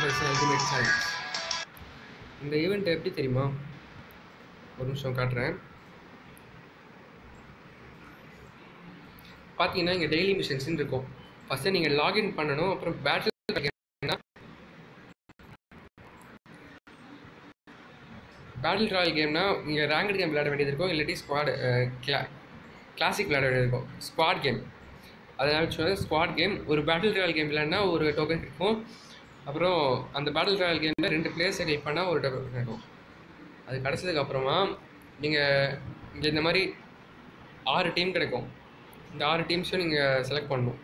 vs ultimate challenge இந்த event எப்படி தெரியுமா ஒரு நிமிஷம் காட்டுறேன் பார்த்தீங்கன்னா இங்கே டெய்லி மிஷன்ஸ்னு இருக்கும் ஃபஸ்ட்டு நீங்கள் லாகின் பண்ணணும் அப்புறம் பேட்டில் பேட்டில் ராயல் கேம்னா நீங்கள் ரேங்கட் கேம் விளையாட வேண்டியது இருக்கும் இல்லாட்டி ஸ்குவாட் கிளா கிளாசிக் விளையாட வேண்டியது இருக்கும் ஸ்குவாட் கேம் அதனால சொல்லுவது ஸ்குவாட் கேம் ஒரு பேட்டில் ராயல் கேம் விளையாடினா ஒரு டோக்கன் இருக்கும் அப்புறம் அந்த பேட்டில் ராயல் கேமில் ரெண்டு பிளேயர்ஸை கிளிக் பண்ணால் ஒரு டோக்கன் இருக்கும் அது கிடச்சதுக்கு அப்புறமா நீங்கள் இங்கே இந்த மாதிரி ஆறு டீம் கிடைக்கும் இந்த ஆறு டீம்ஸும் நீங்கள் செலக்ட் பண்ணணும்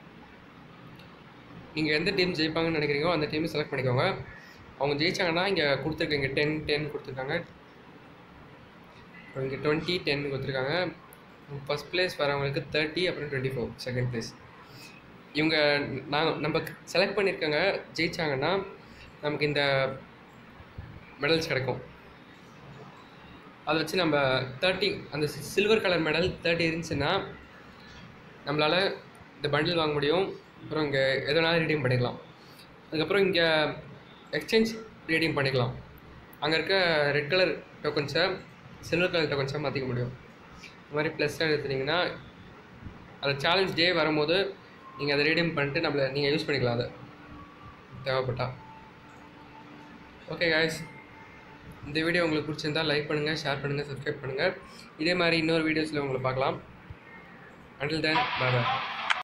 நீங்கள் எந்த டீம் ஜெயிப்பாங்கன்னு நினைக்கிறீங்களோ அந்த டீமை செலக்ட் பண்ணிக்கோங்க அவங்க ஜெயிச்சாங்கன்னா இங்கே கொடுத்துருக்காங்க இங்கே டென் டென் கொடுத்துருக்காங்க அப்புறம் இங்கே டுவெண்ட்டி டென் கொடுத்துருக்காங்க ஃபஸ்ட் பிளேஸ் வரவங்களுக்கு தேர்ட்டி அப்புறம் டுவெண்ட்டி ஃபோர் செகண்ட் பிளேஸ் இவங்க நாங்கள் நம்ம செலக்ட் பண்ணியிருக்காங்க ஜெயிச்சாங்கன்னா நமக்கு இந்த மெடல்ஸ் கிடைக்கும் அதை வச்சு நம்ம தேர்ட்டி அந்த சில்வர் கலர் மெடல் தேர்ட்டி இருந்துச்சுன்னா நம்மளால் இந்த பண்டில் வாங்க முடியும் அப்புறம் இங்கே எதனாலும் ரீடீம் பண்ணிக்கலாம் அதுக்கப்புறம் இங்கே எக்ஸ்சேஞ்ச் ரீடீம் பண்ணிக்கலாம் அங்கே இருக்க ரெட் கலர் டோக்கன்ஸை சில்வர் கலர் டோக்கன்ஸாக மாற்றிக்க முடியும் இந்த மாதிரி ப்ளஸ் எடுத்துட்டிங்கன்னா அந்த சேலஞ்ச் டே வரும்போது நீங்கள் அதை ரீடீம் பண்ணிட்டு நம்மளை நீங்கள் யூஸ் பண்ணிக்கலாம் அதை தேவைப்பட்டா ஓகே காய்ஸ் இந்த வீடியோ உங்களுக்கு பிடிச்சிருந்தா லைக் பண்ணுங்கள் ஷேர் பண்ணுங்கள் சப்ஸ்கிரைப் பண்ணுங்கள் இதே மாதிரி இன்னொரு வீடியோஸில் உங்களை பார்க்கலாம் அண்டில் தென் பாய்